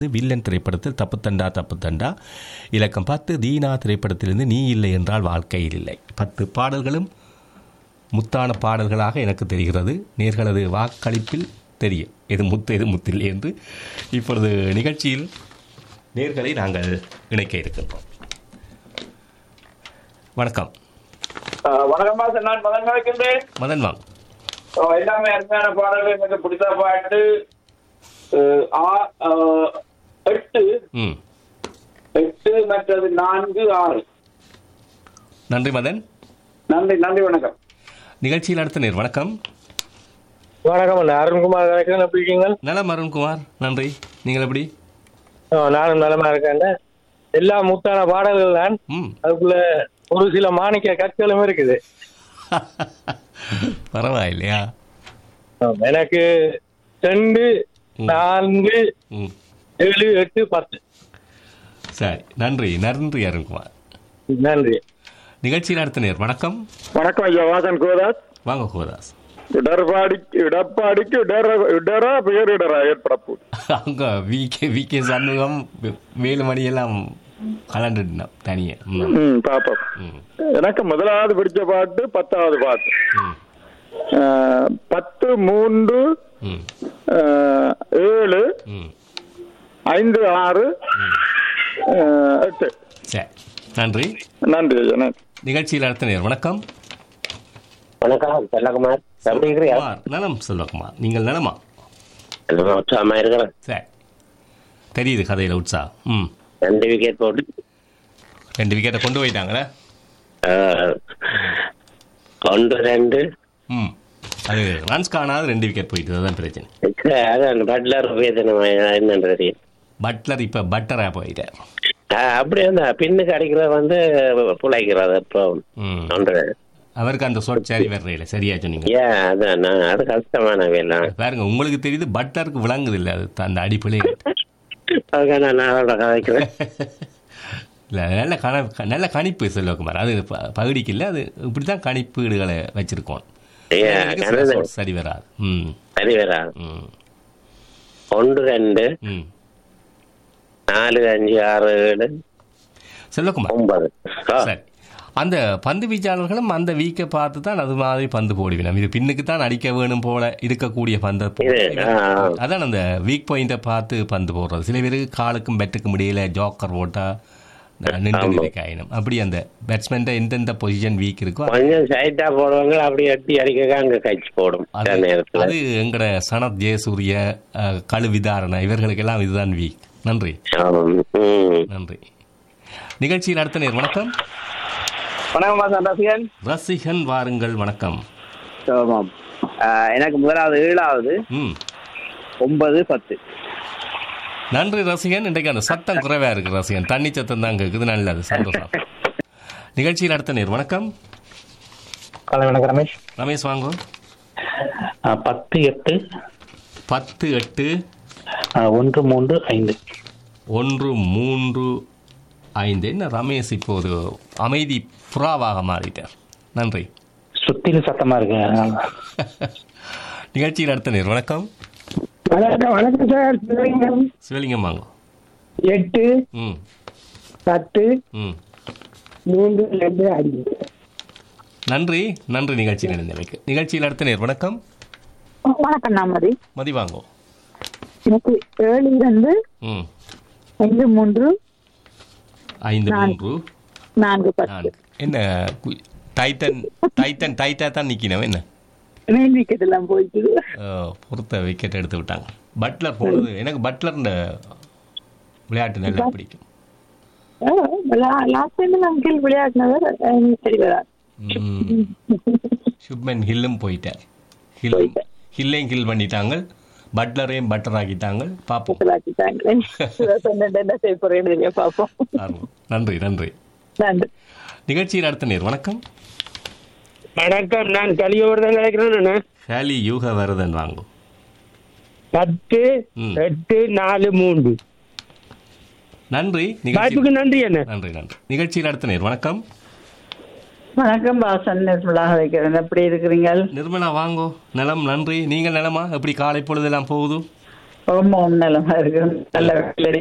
Villain திரைப்படத்தில் தப்புத்தண்டா தப்புத்தண்டா இலக்கம் பத்து தீனா திரைப்படத்திலிருந்து நீ இல்லை என்றால் வாழ்க்கையில் இல்லை பத்து பாடல்களும் முத்தான பாடல்களாக எனக்கு தெரிகிறது நேர்களது வாக்களிப்பில் தெரியும் எது முத்து எது முத்தில்லை என்று இப்பொழுது நிகழ்ச்சியில் நேர்களை நாங்கள் இணைக்க இருக்கின்றோம் வணக்கம் ஆஹ் வணக்கம் பாஸ் நான் மதன் நினைக்கின்றேன் மதன் வாங்க ஆஹ் எல்லாமே அருமையான பாடல்கள் எனக்கு பிடித்த பாட்டு ஆஹ் ஆ- ஆஹ் எட்டு ம் எட்டு மற்றது நான்கு ஆறு நன்றி மதன் நன்றி நன்றி வணக்கம் நிகழ்ச்சியில் அடுத்த நேர் வணக்கம் வணக்கம் அண்ணா அருண்குமார் வணக்கம் எப்படி இருக்கீங்க நலம் அருண்குமார் நன்றி நீங்கள் எப்படி ஆ, நானும் நலமா இருக்கேன் எல்லா முத்தான பாடல்கள் தான் ம் அதுக்குள்ள ஒரு சில மாணிக்க கற்களும் இருக்குது பரவாயில்லையா ஆம், எனக்கு ரெண்டு நான்கு ம் ஏழு எட்டு பத்து சரி நன்றி நன்றி அருண்குமார் நன்றி நிகழ்ச்சியில் அடுத்த நேர் வணக்கம் வணக்கம் ஐயா வாசன் கோதாஸ் வாங்க கோதாஸ் இடர்பாடி இடப்பாடிக்கு இடர இடரா பேர் இடரா ஏற்படப்போ அங்க V K V K Shanmugam Velumani எல்லாம் கலந்துட்டோம் தனியே ம் ம் பாப்போம் ம் எனக்கு முதலாவது பிடிச்ச பாட்டு பத்தாவது பாட்டு ம் ஆஹ் பத்து மூன்று ம் ஆஹ் ஏழு ம் ஐந்து ஆறு ஆஹ் எட்டு சரி நன்றி நன்றி ஐயா நன்றி நிகழ்ச்சியில் அடுத்த நேர் வணக்கம் வணக்கம் செல்லகுமார் எப்படி இருக்கிறியா குமார் நலம் செல்வகுமார் நீங்கள் நலமா நான் உற்சாகமா இருக்கிறேன் சரி தெரியுது கதையில் உற்சா ம் ரெண்டு விக்கெட் போட்டு ரெண்டு விக்கெட்டை கொண்டு போயிட்டாங்களே ஆஹ், ஒன்று ரெண்டு ம் அது ரன்ஸ் காணாத ரெண்டு விக்கெட் போயிட்டு அதுதான் பிரச்சனை அதான் பட்லர் வேதனை என்னன்னு தெரியும் பட்லர் இப்போ பட்டராக போயிட்டார் ஆஹ், அப்படி வந்து பின்னுக்கு அடிக்கிறது வந்து புழைக்கிறது அப்போ ம் ஒன்று அவருக்கு அந்த சொட் சரி வர்றையில சரியா சொன்னீங்க ஏன் அதான் நான் அது கஷ்டமான வேலை பாருங்க உங்களுக்கு தெரியுது பட்டருக்கு விளங்குது இல்லை அது அந்த அடிப்பிலே அதுக்காக நான் அதோட கதைக்கிறேன் இல்லை நல்ல கண நல்ல கணிப்பு செல்வகுமார் அது ப- பகுதிக்கு இல்லை அது இப்படி தான் கணிப்பீடுகளை வச்சிருக்கோம் ஏன் எனக்கு சில கணது சொல் சரி வராது ம் சரி வரா ம் ஒன்று ரெண்டு ம் நாலு அஞ்சு ஆறு ஏழு செல்வகுமார் ஒன்பது ஆ, சரி அந்த பந்து வீச்சாளர்களும் அந்த வீக்கை பார்த்து தான் அது மாதிரி பந்து போடுவினோம் இது பின்னுக்கு தான் அடிக்க வேணும் போல இருக்கக்கூடிய பந்தை போட்டு இது, ஆ, ஆ. அதான் அந்த வீக் பாயிண்ட்டை பார்த்து பந்து போடுறது சில பேருக்கு காலுக்கும் பெட்டுக்கும் முடியல ஜோக்கர் போட்டா நின்று நிற்காயினும் அப்படி அந்த பேட்ஸ்மேன் எந்தெந்த பொசிஷன் வீக் இருக்கோ கொஞ்சம் சைட்டா போடுவாங்க அப்படி எட்டி அடிக்க அங்க கட்சி போடும் அது சில நேரத்துல அது எங்கட சனத் ஜெயசூரிய அஹ், கழு விதாரண இவர்களுக்கெல்லாம் இதுதான் வீக் நன்றி ஆமாம். ம். நன்றி நிகழ்ச்சியில் அடுத்த நேர் வணக்கம் வணக்கம் பாஸ் ரசிகன் ரசிகன் வாருங்கள் வணக்கம் ஆமாம் ஆஹ் எனக்கு முதலாவது ஏழாவது ம் ஒன்பது பத்து நன்றி ரசிகன் இன்றைக்கு அந்த சத்தம் குறைவா இருக்கு ரசிகன் தண்ணி சத்தம் தான் கேக்குது நல்லது சந்தோஷம் நிகழ்ச்சியில் அடுத்த நேர் வணக்கம் காலை வணக்கம் ரமேஷ் ரமேஷ் வாங்கோ ஆ, பத்து எட்டு பத்து எட்டு ஆ, ஒன்று மூன்று ஐந்து ஒன்று மூன்று ஐந்து என்ன ரமேஷ் இப்போது அமைதி புறாவாக மாறிட்டார் நன்றி சுத்திலும் சத்தமா இருக்கு அதனால. நிகழ்ச்சியில் அடுத்த நேர் வணக்கம் வணக்கம் வணக்கம் சார் சிவலிங்கம் சிவலிங்கம் வாங்கோ எட்டு ம் பத்து ம் மூன்று ரெண்டு அஞ்சு நன்றி நன்றி நிகழ்ச்சியில் இணைந்தமைக்கு நிகழ்ச்சியில் அடுத்த நேர் வணக்கம் வணக்கம் நாமதி மதி வாங்கோ எனக்கு ஏழு இரண்டு ம் ஐந்து மூன்று ஐந்து நான்கு. மூன்று நான்கு பத்து நான்கு என்ன கு- டைட்டன் டைட்டன் டைட்டா தான் நிக்கணும் என்ன மெயின் விக்கெட் எல்லாம் போயிட்டு அஹ், பொறுத்த விக்கெட் எடுத்து விட்டாங்க பட்லர் போனது எனக்கு பட்லர் இந்த விளையாட்டு நல்லா பிடிக்கும் லாஸ்ட் டைம் நான் கீழ் விளையாடினவர் எனக்கு சரி வராது ம். சுப்மன் ஹில்லும் போயிட்டார் ஹில் ஹில்லையும் ஹில் பண்ணிட்டாங்க பட்லரையும் பட்டர் ஆக்கிட்டாங்க பார்ப்போம் விளையாடிட்டாங்களே சொன்னேன் என்ன செய்ய போறேன்னு தெரிய பார்ப்போம் ஆர்வம். நன்றி நன்றி நன்றி நிகழ்ச்சியில் அடுத்த நேர் வணக்கம் வணக்கம் நான் கலியோடு தான் கிடைக்கிறேன் ஹேலி யூக வரதன் வாங்கும் பத்து ம். எட்டு நாலு மூன்று நன்றி நிகழ்ச்சி வாய்ப்புக்கு நன்றி என்ன நன்றி நன்றி நிகழ்ச்சியில் அடுத்த நேர் வணக்கம் வணக்கம் பாசன் நிர்மலாக வைக்கிறேன் எப்படி இருக்கிறீங்க நிர்மலா வாங்கோ நலம் நன்றி நீங்கள் நலமா எப்படி காலை பொழுதெல்லாம் போகுது ரொம்ப நலமா இருக்கு நல்ல வெள்ளடி